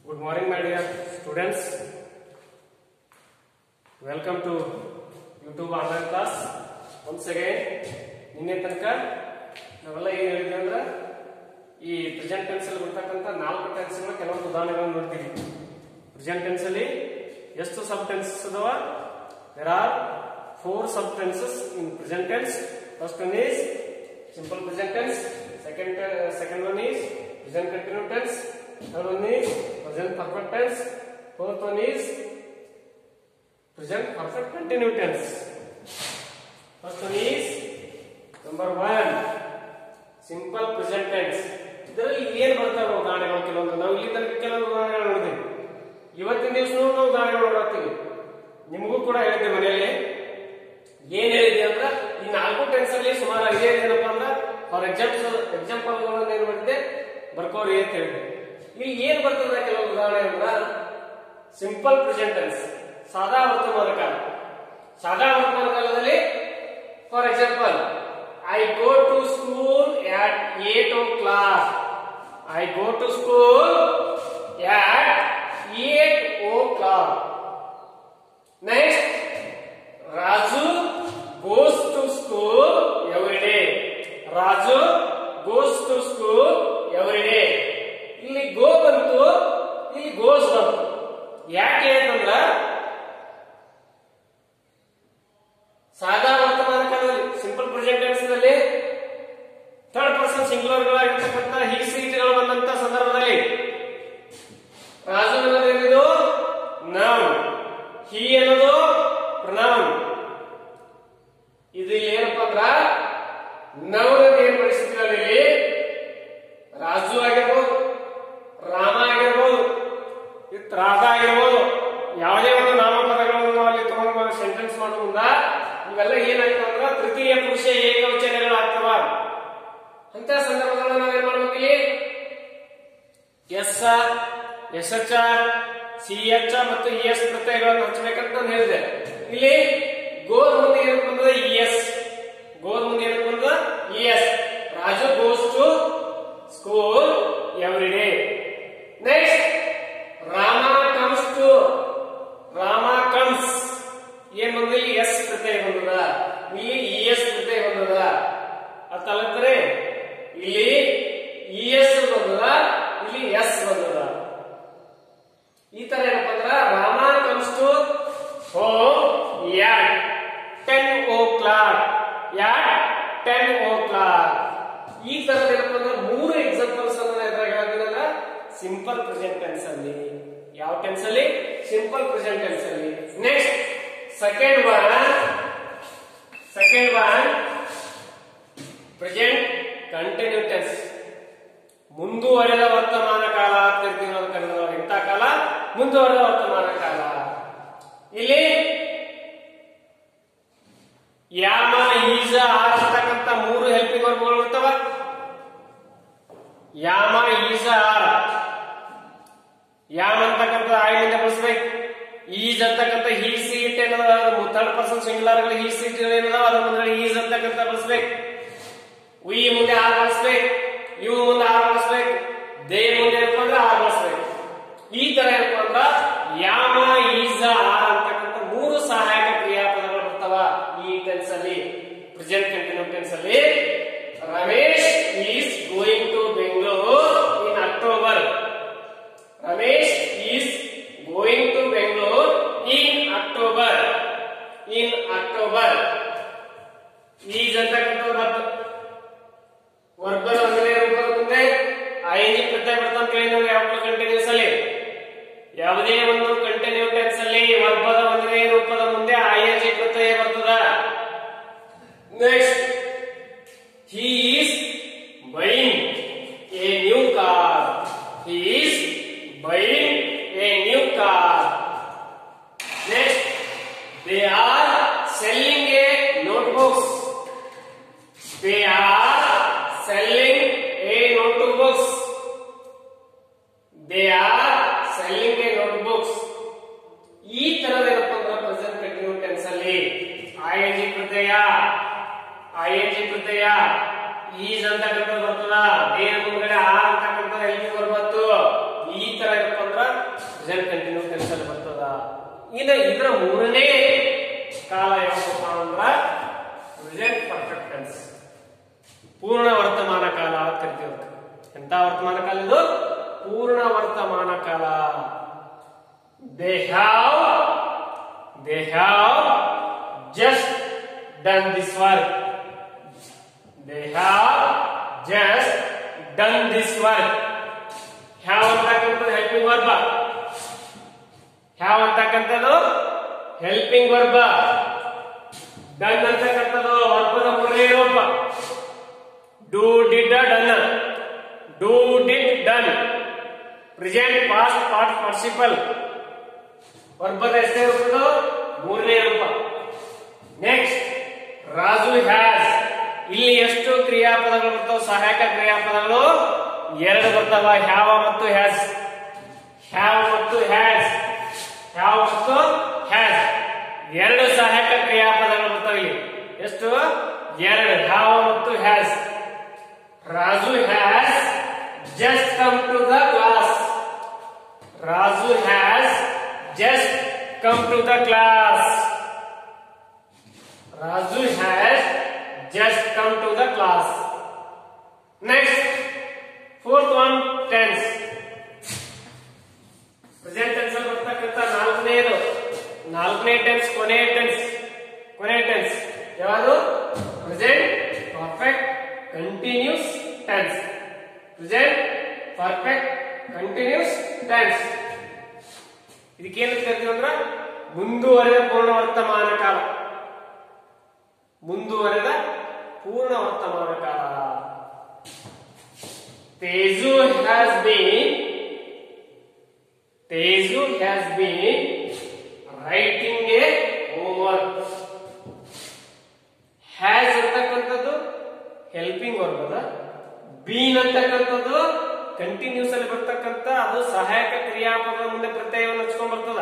Good morning, my dear students. Welcome to YouTube online class. Once again, ನಿನ್ನೆ ತನಕ ನಾವೆಲ್ಲ ಏನ್ ಹೇಳಿದ್ವಿ ಅಂದ್ರೆ ಈ ಪ್ರೆಸೆಂಟ್ ಟೆನ್ಸ್ ಅಲ್ಲಿ ಬರ್ತಕ್ಕಂಥ ನಾಲ್ಕು ಟೆನ್ಸ್ ಗಳ ಕೆಲವೊಂದು ಉದಾಹರಣೆಗಳನ್ನು ನೋಡ್ತೀವಿ ಪ್ರೆಸೆಂಟ್ ಟೆನ್ಸ್ ಅಲ್ಲಿ ಎಷ್ಟು ಸಬ್ ಟೆನ್ಸಸ್ ಅದಾವ there are four sub tenses in present tense first one is simple present tense second second one is present continue tense third one is present perfect tense fourth one is present perfect continue tense first one is number one simple present tense ಇದರಲ್ಲಿ ಏನ್ ಬರ್ತಾವೆ ಉದಾಹರಣೆಗಳು ಕೆಲವೊಂದು ನಾವು ಇಲ್ಲಿ ತನಕ ಕೆಲವೊಂದು ಉದಾಹರಣೆಗಳು ನೋಡಿದ್ವಿ ಇವತ್ತಿನ ದಿವಸ ನಾವು ಉದಾಹರಣೆಗಳು ನೋಡ್ತೀವಿ ನಿಮಗೂ ಕೂಡ ಹೇಳಿದ್ದೆ ಮನೆಯಲ್ಲಿ ಏನ್ ಹೇಳಿದ್ವಿ ಅಂದ್ರೆ ಈ ನಾಲ್ಕು ಟೆನ್ಸ್ ಅಲ್ಲಿ ಸುಮಾರು ಇದೇ ಏನಪ್ಪಾ ಅಂದ್ರೆ ಫಾರ್ ಎಕ್ಸಾಂಪಲ್ ಎಕ್ಸಾಂಪಲ್ ಏನ್ ಮಾಡಿದ್ದೆ ಬರ್ಕೋರಿ ಅಂತ ಹೇಳಿದ್ದೆ ಇಲ್ಲಿ ಏನ್ ಬರ್ತದೆ ಕೆಲವೊಂದು ಉದಾಹರಣೆ ಅಂದ್ರ ಸಿಂಪಲ್ ಪ್ರೆಸೆಂಟ್ ಟೆನ್ಸ್ ಸಾದಾ ವರ್ತಮಾನ ಕಾಲ ಸಾದಾ ವರ್ತಮಾನ ಕಾಲದಲ್ಲಿ for example I go to school at eight o'clock I go to school at eight o'clock next Raju goes to school every day Raju goes to school every day ಇಲ್ಲಿ go ಬಂತು ಇಲ್ಲಿ goes ಬಂತು ಯಾಕೆ ಅಂತಂದ್ರ ಸಾದಾ ವರ್ತಮಾನ ಕಾಲದಲ್ಲಿ simple present tense ನಲ್ಲಿ ಥರ್ಡ್ ಪರ್ಸನ್ ಸಿಂಗ್ಯುಲರ್ ಗಳಾಗಿರ್ತಕ್ಕಂಥ ಹಿ ಸೀಟ್ಗಳು ಬಂದಂತ ಸಂದರ್ಭದಲ್ಲಿ ರಾಜು ಅನ್ನೋದು ಏನಿದು ನೌನ್ ಹಿ ಅನ್ನೋದು ಪ್ರನೌನ್ ಇದು ಇಲ್ಲಿ ಏನಪ್ಪಾ ಅಂದ್ರ ನೌನ್ ಅಂತ ಏನ್ ಪರಿಸ್ಥಿತಿ ಅಲ್ಲಿ ರಾಜು ಆಗಿರ್ಬೋದು ರಾಮ ಆಗಿರ್ಬೋದು ಇತ್ ರಾಧಾ ಆಗಿರ್ಬೋದು ಯಾವುದೇ ಒಂದು ನಾಮಪದಗಳನ್ನು ನಾವು ಅಲ್ಲಿ ತಗೊಂಡು ಸೆಂಟೆನ್ಸ್ ಮಾಡೋ ಮುಂದ ಇವೆಲ್ಲ ಏನಾಗ್ತಾವ ಅಂದ್ರ ತೃತೀಯ ಪುರುಷ ಏಕವಚನಗಳಾಗ್ತವ ಅಂತ ಸಂದರ್ಭದಲ್ಲಿ ನಾವೇನ್ ಮಾಡ್ಬೇಕು ಇಲ್ಲಿ s s h c h ಮತ್ತು ಇ ಎಸ್ ಪ್ರತ್ಯಯಗಳನ್ನು ಹಚ್ಚಬೇಕಂತ ನಾನು ಹೇಳಿದೆ ಇಲ್ಲಿ ಗೋರ್ ಮುಂದೆ ಏನಕ್ಕೆ ಬಂದದ ಇ ಎಸ್ ಗೋರ್ ಮುಂದೆ ಏನಕ್ಕೆ ಬಂದದ e s Raju goes to school every day next Rama comes to Rama comes ಏನ್ ಬಂದ ಇಲ್ಲಿ ಎಸ್ ಪ್ರತ್ಯಯ ಬಂದದ ಇಲ್ಲಿ ಇ ಎಸ್ ಪ್ರತ್ಯಯ ಬಂದದ ಅತ್ತಲ್ಲಂದ್ರೆ ಇಲ್ಲಿ ಇ ಎಸ್ ಬಂದದ ಇಲ್ಲಿ ಎಸ್ ಬಂದದ ಈ ತರ ಏನಪ್ಪಾ ಅಂದ್ರ Rama comes to home at ten o'clock at ten o'clock ಈ ತರದ ಏನಪ್ಪಾ ಅಂದ್ರೆ ಮೂರು ಎಕ್ಸಾಂಪಲ್ಸ್ ಅನ್ನ ಎದುರಾಗ ಹೇಳ್ತೀನಂದ್ರ ಸಿಂಪಲ್ ಪ್ರೆಸೆಂಟ್ ಟೆನ್ಸ್ ಅಲ್ಲಿ ಯಾವ ಟೆನ್ಸ್ ಅಲ್ಲಿ ಸಿಂಪಲ್ ಪ್ರೆಸೆಂಟ್ ಟೆನ್ಸ್ ಅಲ್ಲಿ next second one second one present continue tense ಮುಂದುವರೆದ ವರ್ತಮಾನ ಕಾಲ ಅಂತ ಇರ್ತೀವಿ ನಾವು ಕನ್ನಡದೊಳಗೆ ಇಂಥ ಕಾಲ ಮುಂದುವರೆದ ವರ್ತಮಾನ ಕಾಲ ಇಲ್ಲಿ ಯಾಮ ಈಜ ಆರ್ ಅಂತಕ್ಕಂಥ ಮೂರು ಹೆಲ್ಪಿಂಗ್ ವರ್ಗಗಳು ಇರ್ತಾವ ಯಾಮ ಈಜ ಆರ್ ಯಾಮ್ ಅಂತಕ್ಕಂಥ ಆಯ್ ಮುಂದೆ ಬಳಸ್ಬೇಕು ಈಜ್ ಅಂತಕ್ಕಂಥ ಹೀ ಸೀಟ್ ಏನದ ಥರ್ಡ್ ಪರ್ಸನ್ ಸಿಂಗ್ಯುಲರ್ ಗಳು ಹೀ ಸೀಟ್ ಏನದ ಅದ್ರ ಮುಂದೆ ಈಜ್ ಅಂತಕ್ಕಂಥ ಬಳಸ್ಬೇಕು ಉಯಿ ಮುಂದೆ ಆರ್ ಬಳಸ್ಬೇಕು ಇವು ಮುಂದೆ ಆರ್ ಬಳಸ್ಬೇಕು ದೇ ಮುಂದೆ ಏನಪ್ಪ ಆರ್ ಬಳಸ್ಬೇಕು ಈ ತರ ಏನಪ್ಪ ಅಂದ್ರ ಯಾಮ ಈಜ ಆರ್ ಅಂತಕ್ಕಂಥ ಮೂರು ಸಹಾಯಕ ಕ್ರಿಯಾಪದಗಳು ಬರ್ತಾವ ಈ ಟೆನ್ಸ್ ಅಲ್ಲಿ ಪ್ರೆಸೆಂಟ್ ಕಂಟಿನ್ಯೂ ಟೆನ್ಸ್ ಅಲ್ಲಿ Ramesh is going to Bengaluru in October Ramesh is going to Bengaluru in October in October is ಅಂತಕ್ಕಂಥ ಮತ್ತು ವರ್ಗದ ಒಂದನೇ ರೂಪದ ಮುಂದೆ ಐನಿ ಪ್ರತ್ಯಯ ಬರ್ತಾನೆ ಕೇಳಿ ನಾವು ಯಾವಾಗಲೂ ಕಂಟಿನ್ಯೂಸ್ ಅಲ್ಲಿ ಯಾವುದೇ ಒಂದು ಕಂಟಿನ್ಯೂ ಟೆನ್ಸ್ ಅಲ್ಲಿ ವರ್ಗದ ಒಂದನೇ ರೂಪದ ಮುಂದೆ ಐಎನ್ಜಿ ಪ್ರತ್ಯಯ ಬರ್ತದ next he is buying a new car he is buying a new car next they are selling a notebooks ದೇ ಆರ್ selling a notebooks. They are selling a notebooks. ಈ ತರದ ಏನಪ್ಪ ಅಂದ್ರೆ ಪ್ರೆಸೆಂಟ್ ಕಂಟಿನ್ಯೂ ಟೆನ್ಸ್ ಅಲ್ಲಿ I N G ಪ್ರತ್ಯಯ I N G ಪ್ರತ್ಯಯ is ಅಂತಕ್ಕಂಥದ್ದು ಬರ್ತದ ದೇಹ ಮುಂದ್ಗಡೆ ಆ ಅಂತಕ್ಕಂಥ ಎಲ್ಲಿ ಬರ್ಬತ್ತು ಈ ತರ ಏನಪ್ಪ ಅಂದ್ರ ಇನ್ನು ಇದರ ಮೂರನೇ ಕಾಲ ಯಾವಪ್ಪ ಅಂದ್ರ ಪ್ರೆಸೆಂಟ್ ಪರ್ಫೆಕ್ಟ್ ಟೆನ್ಸ್ ಪೂರ್ಣ ವರ್ತಮಾನ ಕಾಲ ಅಂತ ಕರಿತೀವಿ ಅದಕ್ಕೆ. ಎಂತ ವರ್ತಮಾನ ಕಾಲ ಇದು ಪೂರ್ಣ ವರ್ತಮಾನ ಕಾಲ they have they have just done this work they have just done this work have ಅಂತಕ್ಕಂಥದ್ದು ಹೆಲ್ಪಿಂಗ್ ವರ್ಬ ಹ್ಯಾವ್ ಅಂತಕ್ಕಂಥದ್ದು ಹೆಲ್ಪಿಂಗ್ ವರ್ಬ ಡನ್ ಅಂತಕ್ಕಂಥದ್ದು ವರ್ಬದ ಮೂರನೇ ರೂಪ do did done do did done present past part participle ವರ್ಬದ ಎಷ್ಟೇ ರೂಪದ್ದು ಮೂರನೇ ರೂಪ ನೆಕ್ಸ್ಟ್ ರಾಜು ಹ್ಯಾಸ್ ಇಲ್ಲಿ ಎಷ್ಟು ಕ್ರಿಯಾಪದಗಳು ಬರ್ತಾವ ಸಹಾಯಕ ಕ್ರಿಯಾಪದಗಳು ಎರಡು ಬರ್ತಾವ ಹ್ಯಾವ ಮತ್ತು ಹ್ಯಾಸ್ ಹ್ಯಾವ್ ಮತ್ತು ಹ್ಯಾಸ್ ಹ್ಯಾವ್ ಮತ್ತು ಹ್ಯಾಸ್ ಎರಡು ಸಹಾಯಕ ಕ್ರಿಯಾಪದಗಳು ಬರ್ತಾವ ಇಲ್ಲಿ ಎಷ್ಟು ಎರಡು ಹ್ಯಾವ್ ಮತ್ತು has Raju has just come to the class Raju has just come to the class Raju has just come to the class next fourth one tense present tense ಅಲ್ಲಿ ಬರ್ತಕ್ಕಂಥ ನಾಲ್ಕನೇದು ನಾಲ್ಕನೇ ಟೆನ್ಸ್ ಕೊನೆ ಟೆನ್ಸ್ ಕೊನೆ ಟೆನ್ಸ್ ಯಾವುದು present perfect continuous tense present perfect continuous tense ಇದಕ್ಕೇನು ಕರಿತೀವಿ ಅಂದ್ರ ಮುಂದುವರೆದ ಪೂರ್ಣ ವರ್ತಮಾನ ಕಾಲ ಮುಂದುವರೆದ ಪೂರ್ಣ ವರ್ತಮಾನ ಕಾಲ Teju has been Teju has been writing a homework has ಅಂತಕ್ಕಂಥದ್ದು ಹೆಲ್ಪಿಂಗ್ ವರ್ಕ್ ಅದ ಬೀನ್ ಅಂತಕ್ಕಂಥದ್ದು ಕಂಟಿನ್ಯೂಸ್ ಅಲ್ಲಿ ಬರ್ತಕ್ಕಂಥ ಅದು ಸಹಾಯಕ ಕ್ರಿಯಾಪದ ಮುಂದೆ ಪ್ರತ್ಯಯವನ್ನು ಹಚ್ಕೊಂಡ್ ಬರ್ತದ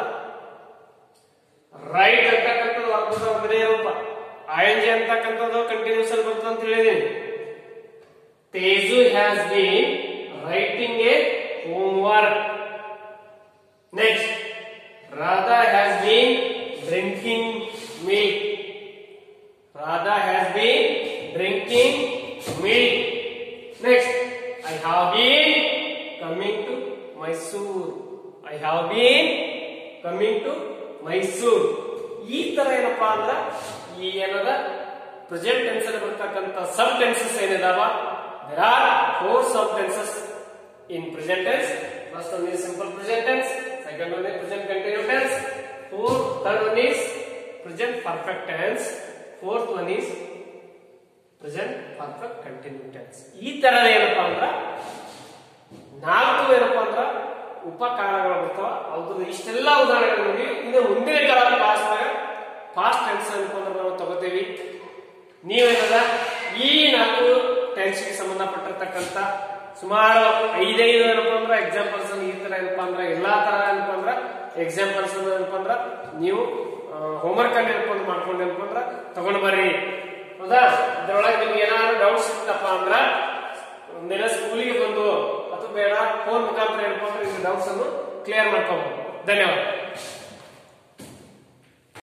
ರೈಟ್ ಅಂತಕ್ಕಂಥದ್ದು ಅರ್ಥದ ಒಂದೇ ರೂಪ ಐ ಎನ್ ಜಿ ಅಂತಕ್ಕಂಥದ್ದು ಕಂಟಿನ್ಯೂಸ್ ಅಲ್ಲಿ ಬರ್ತದೆ ಅಂತ ಹೇಳಿದೀನಿ Teju has been writing a homework next Radha has been drinking milk Radha has been drinking milk next I have been coming to Mysore I have been coming to Mysore ಈ ತರ ಏನಪ್ಪಾ ಅಂದ್ರ ಈ ಏನದ ಪ್ರೆಸೆಂಟ್ ಟೆನ್ಸ್ ಅಲ್ಲಿ ಬರ್ತಕ್ಕಂಥ ಸಬ್ ಟೆನ್ಸಸ್ ಏನಿದಾವ there are four sub tenses in present tense first one is simple present tense second one is present continue tense fourth third one is present perfect tense fourth one is present perfect continue tense ಈ ತರದ ಏನಪ್ಪಾ ಅಂದ್ರ ನಾಲ್ಕು ಏನಪ್ಪಾ ಅಂದ್ರ ಉಪಕಾರಗಳು ಬರ್ತಾವ ಅವ್ರದ್ದು ಇಷ್ಟೆಲ್ಲ ಉದಾಹರಣೆಗಳು ನೋಡಿ ಇನ್ನು ಮುಂದಿನ ಕಾಲ ಕ್ಲಾಸ್ನಾಗ ಫಾಸ್ಟ್ ಟೆನ್ಸ್ ಅನ್ಕೊಂಡ್ರೆ ನಾವು ತಗೋತೀವಿ ನೀವೇನದ ಈ ನಾಲ್ಕು ಟೆನ್ಸ್ಗೆ ಸಂಬಂಧಪಟ್ಟಿರ್ತಕ್ಕಂಥ ಸುಮಾರು ಐದೈದು ಏನಪ್ಪಾ ಅಂದ್ರ ಎಕ್ಸಾಂಪಲ್ಸ್ ಈ ತರ ಏನಪ್ಪಾ ಅಂದ್ರ ಎಲ್ಲಾ ತರ ಏನಪ್ಪಾ ಅಂದ್ರ ಎಕ್ಸಾಂಪಲ್ಸ್ ಏನಪ್ಪಾ ಅಂದ್ರ ನೀವು ಹೋಮ್ವರ್ಕ್ ಅಲ್ಲಿ ಏನಪ್ಪಾ ಅಂದ್ರ ಮಾಡ್ಕೊಂಡು ಏನಪ್ಪಾ ಅಂದ್ರ ತಗೊಂಡ್ ಬರ್ರಿ ಹೌದಾ ಇದ್ರೊಳಗೆ ನಿಮ್ಗೆ ಏನಾದ್ರು ಡೌಟ್ಸ್ ಇತ್ತಪ್ಪ ಅಂದ್ರ ಒಂದಿನ ಸ್ಕೂಲಿಗೆ ಬಂದು ಅಥವಾ ಬೇಡ ಫೋನ್ ಮುಖಾಂತರ ಏನಪ್ಪಾ ಅಂದ್ರೆ ಡೌಟ್ಸ್ ಅನ್ನು ಕ್ಲಿಯರ್ ಮಾಡ್ಕೋಬಹುದು ಧನ್ಯವಾದ